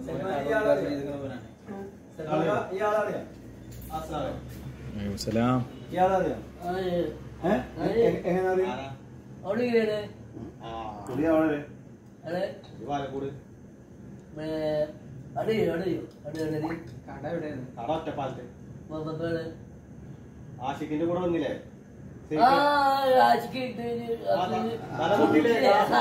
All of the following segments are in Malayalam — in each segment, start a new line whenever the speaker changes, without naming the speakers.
സലാം
ഇയാളറിയാം ഏഹ് എങ്ങനെ അറിയാം
അവിടെ ഇങ്ങനെ
പുള്ളി അവിടെ
അതെ
പാലക്കൂട്
അടിയോ അടിയോ അടി അടി
കട എവിടെയാണ്
കട ഒറ്റപ്പാലത്ത്
മൊബൈല്
ആഷിഖിന്റെ കൂടെ വന്നില്ലേ
ആ രാജിക്കിട്ട്
തല പൊട്ടിയില്ലേ?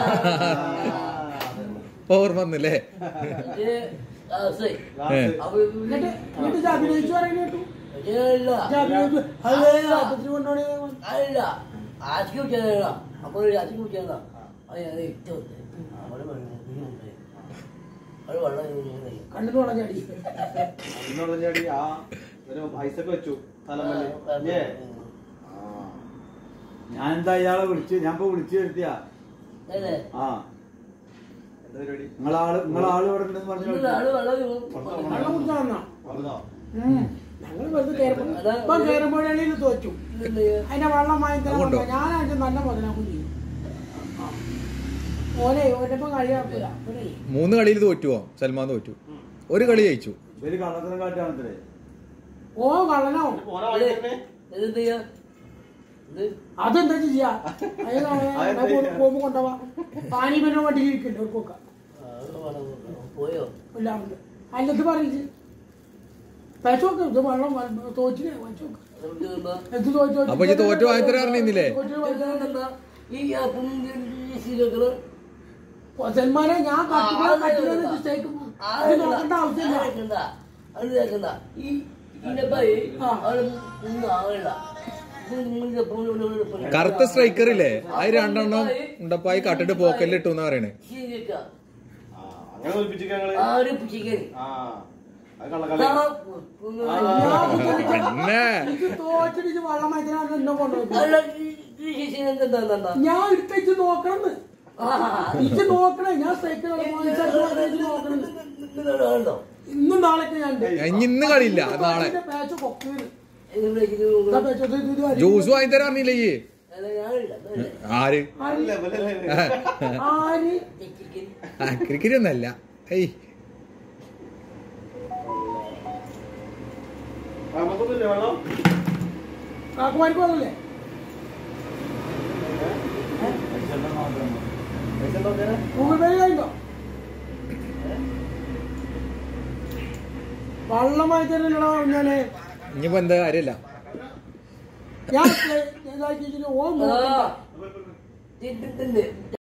ഇപ്പൊ ഓർമ്മ വന്നില്ലേ
ലാസ്റ്റ്.
എന്നിട്ട് എന്നിട്ട് ഇത് അഭിനയിച്ചു പറയുന്നത് കേട്ടു
അല്ല
ഇത് അഭിനയിച്ചു അതേ ആശുപത്രി കൊണ്ടുപോണേ
അല്ല ആശിക്ക് വിളിച്ചതല്ല അപ്പോൾ ആശിക്ക് വിളിച്ചതാ അത് ഞാൻ ഇട്ടു അവിടെ വെള്ളം അവിടെ വെള്ളം ഇങ്ങനെ
കണ്ണിന് വെള്ളം ചാടി
അതിനോട് ചാടി ആ ഒരു ഐസൊക്കെ വെച്ചു തലമല്ലി ഏ
ഞാൻ എന്താ ഇയാളെ വിളിച്ച് ഞാൻ ഇപ്പൊ വിളിച്ചു വരുത്തിയ
അല്ലേ
ആ
എന്താ പരിപാടി
നിങ്ങളാള് നിങ്ങളാള് ഇവിടെ ഉണ്ടെന്ന് പറഞ്ഞു
ഇന്ന് ആള് വെള്ളം
വെള്ളം കുടിച്ചാ വന്നാ
വന്നോ
ഞങ്ങൾ വെറുതെ കയറുമ്പോ ഇപ്പൊ കയറുമ്പോഴാണെങ്കിൽ തോറ്റു
ഇന്ന്
അതിന്റെ വെള്ളം വാങ്ങി തരാൻ
അതുകൊണ്ടോ?
വന്നതാ. ഞാൻ അതിന്റെ നല്ല മുതലാക്കും ചെയ്യും ആ. ഓനെ ഓനപ്പം കഴിയാക്കൂല ഓനെ
മൂന്ന് കളിയിൽ തോറ്റുവോ സൽമാൻ തോറ്റു ഒരു കളി ജയിച്ചു
ഇവര് കള്ളത്തിനെ കാട്ടാണത്രേ
ഓ കള്ളനോ
പോരാ വഴി തന്നെ
എന്ത് ചെയ്യാ ഇത്
അതെന്താ ചെയ്യാ അതിന് പോകുമ്പോ കൊണ്ടുപോവാ പാനി പിന്നെ വണ്ടി ഇരിക്കണ്ടേ അവർക്കൊക്കെ
ആ, അത് വെള്ളം പോയോ
ഇല്ലാണ്ട് അതിന്റെ പറയിച്ച് പൈസൊക്കെ ഇത് വെള്ളം തോച്ചിനെ വെച്ചോക്കെ
നമുക്ക് എന്താ
എന്ത് തോറ്റു
അപ്പൊ ഈ തോറ്റു വാങ്ങി തരാറില്ലേ
ഇതെന്താ? ഈ ശീലങ്ങള്
സൽമാനെ ഞാൻ കട്ടിക്കുന്ന കട്ടിക്കുന്ന മിസ്റ്റേക്ക് അത് നോക്കേണ്ട ആവശ്യമില്ല
അത് കേൾക്കണ്ട ഈ ഇതിനെപ്പായി
ആ.
അവിടെ ഒന്നും ആവില്ല
കറുത്ത സ്ട്രൈക്കർ ഇല്ലേ അത് രണ്ടെണ്ണം ഉണ്ടപ്പായി കട്ടിട്ട് പോക്കലിൽ ഇട്ടു എന്നാ പറയണേ
ശരിയാ
ആ അങ്ങനെ ഒളിപ്പിച്ചിട്ട് ഞങ്ങള്
ആര് പിച്ചിക്കൻ
ആ അത് കള്ളക്കളി
പിന്നെ
എനിക്ക് തോച്ചിട്ട് വെള്ളം മയത്തിനാണ് എന്നെ കൊണ്ടുപോയി
അല്ല എന്താ
ഞാൻ എടുത്തേച്ച് നോക്കണം ഇച്ച് നോക്കണേ ഞാൻ സൈക്കിൾ നോക്കണം
കണ്ടോ
ഇന്നും നാളേക്ക് ഞാൻ ഉണ്ട്.
ഇനി ഇന്ന് കളിയില്ല നാളെ
ഇതിന്റെ പാച്ച് കൊക്കേന്.
ഇതിവിടെ
ഇതാ പാച്ച്, ഇത് ഇത് ഇത് അരി.
ജ്യൂസ് വാങ്ങി തരാറില്ലേ ഈ
ഞാനില്ല
ആര്
ആര്?
ലെവലല്ലേ
ആര്?
ചിക്കൻ
ആ ക്രിക്കറ്റ് ഒന്നല്ല ഏയ്
നമുക്കൊന്നുമില്ല വെള്ളം
കാക്കുമാർക്ക് വന്നല്ലേ
പൈസ ഉണ്ടോ ചേരാ
ഗൂഗിൾ പേ കഴിഞ്ഞോ വള്ളം വാങ്ങിച്ചല്ലോ ഞാന്
ഇനിയിപ്പോ എന്താ കാര്യമില്ല
ഞാൻ ഇതാക്കി ഓ
ആ തിന്നിട്ടുണ്ട്